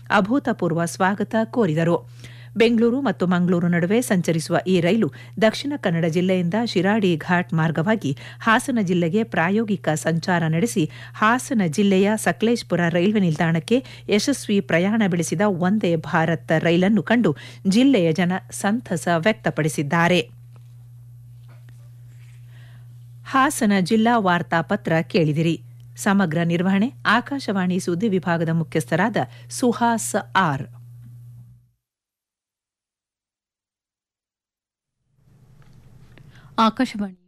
ಅಭೂತಪೂರ್ವ ಸ್ವಾಗತ ಕೋರಿದರು ಬೆಂಗಳೂರು ಮತ್ತು ಮಂಗಳೂರು ನಡುವೆ ಸಂಚರಿಸುವ ಈ ರೈಲು ದಕ್ಷಿಣ ಕನ್ನಡ ಜಿಲ್ಲೆಯಿಂದ ಶಿರಾಡಿ ಘಾಟ್ ಮಾರ್ಗವಾಗಿ ಹಾಸನ ಜಿಲ್ಲೆಗೆ ಪ್ರಾಯೋಗಿಕ ಸಂಚಾರ ನಡೆಸಿ ಹಾಸನ ಜಿಲ್ಲೆಯ ಸಕಲೇಶ್ಪುರ ರೈಲ್ವೆ ನಿಲ್ದಾಣಕ್ಕೆ ಯಶಸ್ವಿ ಪ್ರಯಾಣ ಬೆಳೆಸಿದ ಒಂದೇ ಭಾರತ್ ರೈಲನ್ನು ಕಂಡು ಜಿಲ್ಲೆಯ ಜನ ಸಂತಸ ವ್ಯಕ್ತಪಡಿಸಿದ್ದಾರೆ ಹಾಸನ ಜಿಲ್ಲಾ ವಾರ್ತಾಪತ್ರ ಕೇಳಿದಿರಿ ಸಮಗ್ರ ನಿರ್ವಹಣೆ ಆಕಾಶವಾಣಿ ಸುದ್ದಿ ವಿಭಾಗದ ಮುಖ್ಯಸ್ಥರಾದ ಸುಹಾಸ್ ಆರ್ ಆಕಾಶವಾಣಿ